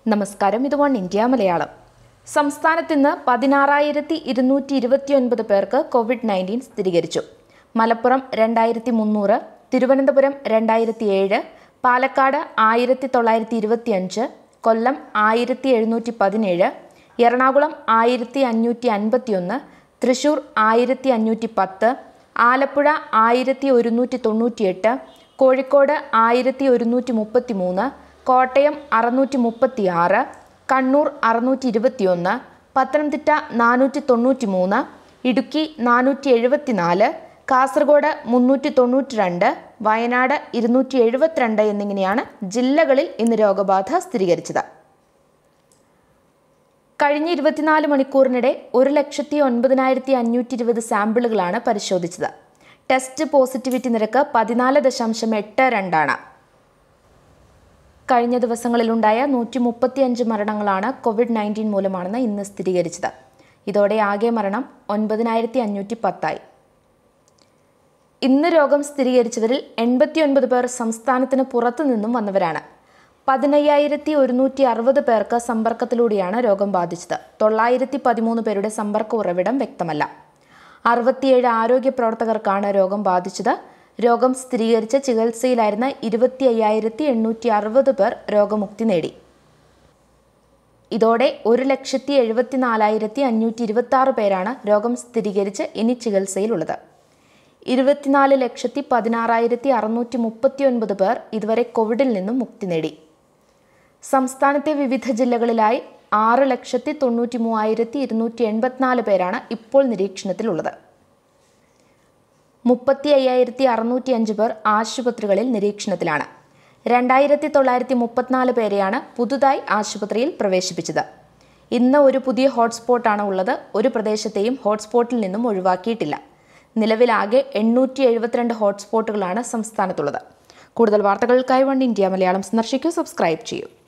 നമസ്കാരം ഇത് one India Malayalam സംസ്ഥാനത്ത് ഇന്ന് പതിനാറായിരത്തി ഇരുന്നൂറ്റി ഇരുപത്തിയൊൻപത് പേർക്ക് കോവിഡ് നയൻറ്റീൻ സ്ഥിരീകരിച്ചു മലപ്പുറം രണ്ടായിരത്തി മുന്നൂറ് തിരുവനന്തപുരം രണ്ടായിരത്തി ഏഴ് പാലക്കാട് ആയിരത്തി തൊള്ളായിരത്തി ഇരുപത്തിയഞ്ച് കൊല്ലം ആയിരത്തി എഴുന്നൂറ്റി പതിനേഴ് എറണാകുളം ആയിരത്തി അഞ്ഞൂറ്റി അൻപത്തിയൊന്ന് തൃശൂർ ആയിരത്തി അഞ്ഞൂറ്റി പത്ത് ആലപ്പുഴ ആയിരത്തി ഒരുന്നൂറ്റി തൊണ്ണൂറ്റിയെട്ട് കോഴിക്കോട് ആയിരത്തി ഒരുന്നൂറ്റി മുപ്പത്തി മൂന്ന് കോട്ടയം അറുന്നൂറ്റി മുപ്പത്തി ആറ് കണ്ണൂർ അറുന്നൂറ്റി ഇരുപത്തിയൊന്ന് പത്തനംതിട്ട നാനൂറ്റി തൊണ്ണൂറ്റി മൂന്ന് ഇടുക്കി നാനൂറ്റി എഴുപത്തിനാല് കാസർഗോഡ് മുന്നൂറ്റി തൊണ്ണൂറ്റി രണ്ട് വയനാട് ഇരുന്നൂറ്റി എഴുപത്തിരണ്ട് എന്നിങ്ങനെയാണ് ജില്ലകളിൽ ഇന്ന് രോഗബാധ സ്ഥിരീകരിച്ചത് കഴിഞ്ഞ ഇരുപത്തിനാല് മണിക്കൂറിനിടെ ഒരു ലക്ഷത്തി ഒൻപതിനായിരത്തി അഞ്ഞൂറ്റി ഇരുപത് സാമ്പിളുകളാണ് പരിശോധിച്ചത് ടെസ്റ്റ് പോസിറ്റിവിറ്റി നിരക്ക് പതിനാല് ദശാംശം എട്ട് രണ്ടാണ് കഴിഞ്ഞ ദിവസങ്ങളിലുണ്ടായ നൂറ്റി മുപ്പത്തിയഞ്ച് മരണങ്ങളാണ് കോവിഡ് നയൻറ്റീൻ മൂലമാണെന്ന് ഇന്ന് സ്ഥിരീകരിച്ചത് ഇതോടെ ആകെ മരണം ഒൻപതിനായിരത്തി അഞ്ഞൂറ്റി പത്തായി ഇന്ന് രോഗം സ്ഥിരീകരിച്ചവരിൽ എൺപത്തിയൊൻപത് പേർ സംസ്ഥാനത്തിന് പുറത്തു നിന്നും വന്നവരാണ് പതിനയ്യായിരത്തി ഒരുന്നൂറ്റി അറുപത് പേർക്ക് സമ്പർക്കത്തിലൂടെയാണ് രോഗം ബാധിച്ചത് തൊള്ളായിരത്തി പതിമൂന്ന് പേരുടെ സമ്പർക്ക ഉറവിടം വ്യക്തമല്ല അറുപത്തിയേഴ് ആരോഗ്യ പ്രവർത്തകർക്കാണ് രോഗം ബാധിച്ചത് രോഗം സ്ഥിരീകരിച്ച് ചികിത്സയിലായിരുന്ന ഇരുപത്തി അയ്യായിരത്തി എണ്ണൂറ്റി അറുപത് പേർ രോഗമുക്തി നേടി ഇതോടെ ഒരു ലക്ഷത്തി എഴുപത്തിനാലായിരത്തി അഞ്ഞൂറ്റി ഇരുപത്തി ആറ് പേരാണ് രോഗം സ്ഥിരീകരിച്ച് ഇനി ചികിത്സയിലുള്ളത് ഇരുപത്തിനാല് ലക്ഷത്തി പതിനാറായിരത്തി അറുന്നൂറ്റി മുപ്പത്തി ഒൻപത് പേർ ഇതുവരെ കോവിഡിൽ നിന്നും മുക്തി നേടി സംസ്ഥാനത്തെ വിവിധ ജില്ലകളിലായി ആറ് ലക്ഷത്തി തൊണ്ണൂറ്റി മൂവായിരത്തി ഇരുന്നൂറ്റി എൺപത്തിനാല് പേരാണ് ഇപ്പോൾ നിരീക്ഷണത്തിലുള്ളത് മുപ്പത്തി അയ്യായിരത്തി അറുന്നൂറ്റി അഞ്ച് പേർ ആശുപത്രികളിൽ നിരീക്ഷണത്തിലാണ് രണ്ടായിരത്തി തൊള്ളായിരത്തി മുപ്പത്തിനാല് പേരെയാണ് പുതുതായി ആശുപത്രിയിൽ പ്രവേശിപ്പിച്ചത് ഇന്ന് ഒരു പുതിയ ഹോട്ട്സ്പോട്ടാണ് ഉള്ളത് ഒരു പ്രദേശത്തെയും ഹോട്ട്സ്പോട്ടിൽ നിന്നും ഒഴിവാക്കിയിട്ടില്ല നിലവിലാകെ എണ്ണൂറ്റി എഴുപത്തിരണ്ട് ഹോട്ട്സ്പോട്ടുകളാണ് സംസ്ഥാനത്തുള്ളത് കൂടുതൽ വാർത്തകൾക്കായി വൺ ഇന്ത്യ മലയാളം സന്ദർശിക്കൂ സബ്സ്ക്രൈബ് ചെയ്യൂ